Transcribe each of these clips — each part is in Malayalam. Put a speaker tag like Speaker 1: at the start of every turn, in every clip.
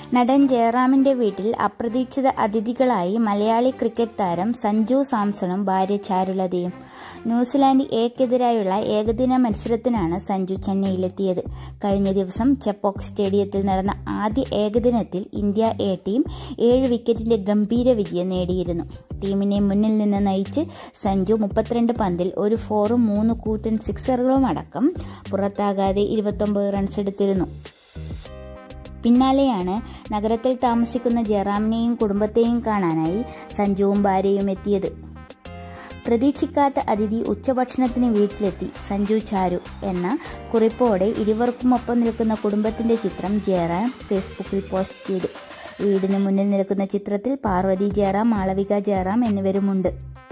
Speaker 1: നടൻ ജയറാമിന്റെ വീട്ടിൽ അപ്രതീക്ഷിത അതിഥികളായി മലയാളി ക്രിക്കറ്റ് താരം സഞ്ജു സാംസണും ഭാര്യ ചാരുലതയും ന്യൂസിലാൻഡ് എക്കെതിരായുള്ള ഏകദിന മത്സരത്തിനാണ് സഞ്ജു ചെന്നൈയിലെത്തിയത് കഴിഞ്ഞ ദിവസം ചെപ്പോക്ക് സ്റ്റേഡിയത്തിൽ നടന്ന ആദ്യ ഏകദിനത്തിൽ ഇന്ത്യ എ ടീം ഏഴ് വിക്കറ്റിന്റെ ഗംഭീര വിജയം നേടിയിരുന്നു ടീമിനെ മുന്നിൽ നിന്ന് നയിച്ച് സഞ്ജു മുപ്പത്തിരണ്ട് പന്തിൽ ഒരു ഫോറും മൂന്ന് കൂറ്റൻ സിക്സറുകളും അടക്കം പുറത്താകാതെ ഇരുപത്തൊമ്പത് റൺസ് എടുത്തിരുന്നു പിന്നാലെയാണ് നഗരത്തിൽ താമസിക്കുന്ന ജയറാമിനെയും കുടുംബത്തെയും കാണാനായി സഞ്ജുവും ഭാര്യയും എത്തിയത് പ്രതീക്ഷിക്കാത്ത അതിഥി ഉച്ചഭക്ഷണത്തിന് വീട്ടിലെത്തി സഞ്ജു ചാരു എന്ന കുറിപ്പോടെ ഇരുവർക്കുമൊപ്പം നിൽക്കുന്ന കുടുംബത്തിന്റെ ചിത്രം ജയറാം ഫേസ്ബുക്കിൽ പോസ്റ്റ് ചെയ്തു വീടിന് മുന്നിൽ നിൽക്കുന്ന ചിത്രത്തിൽ പാർവതി ജയറാം മാളവിക ജയറാം എന്നിവരുമുണ്ട്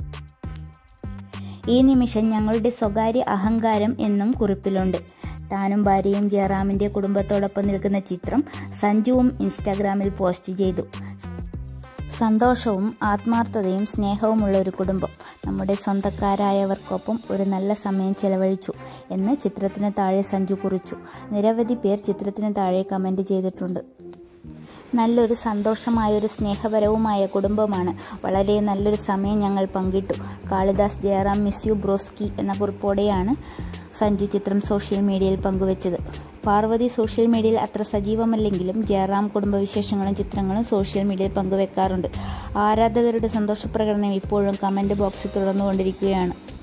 Speaker 1: ഈ നിമിഷം ഞങ്ങളുടെ സ്വകാര്യ അഹങ്കാരം എന്നും കുറിപ്പിലുണ്ട് താനും ഭാര്യയും ജയറാമിന്റെ കുടുംബത്തോടൊപ്പം നിൽക്കുന്ന ചിത്രം സഞ്ജുവും ഇൻസ്റ്റാഗ്രാമിൽ പോസ്റ്റ് ചെയ്തു സന്തോഷവും ആത്മാർത്ഥതയും സ്നേഹവുമുള്ള ഒരു കുടുംബം നമ്മുടെ സ്വന്തക്കാരായവർക്കൊപ്പം ഒരു നല്ല സമയം ചെലവഴിച്ചു എന്ന് ചിത്രത്തിന് താഴെ സഞ്ജു കുറിച്ചു നിരവധി പേർ ചിത്രത്തിന് താഴെ കമന്റ് ചെയ്തിട്ടുണ്ട് നല്ലൊരു സന്തോഷമായൊരു സ്നേഹപരവുമായ കുടുംബമാണ് വളരെ നല്ലൊരു സമയം ഞങ്ങൾ പങ്കിട്ടു Kalidas Jayaram miss you broski എന്ന കുറിപ്പോടെയാണ് സഞ്ജു ചിത്രം സോഷ്യൽ മീഡിയയിൽ പങ്കുവച്ചത് പാർവതി സോഷ്യൽ മീഡിയയിൽ അത്ര സജീവമല്ലെങ്കിലും ജയറാം കുടുംബവിശേഷങ്ങളും ചിത്രങ്ങളും സോഷ്യൽ മീഡിയയിൽ പങ്കുവെക്കാറുണ്ട് ആരാധകരുടെ സന്തോഷപ്രകടനം ഇപ്പോഴും കമന്റ് ബോക്സിൽ തുടർന്നുകൊണ്ടിരിക്കുകയാണ്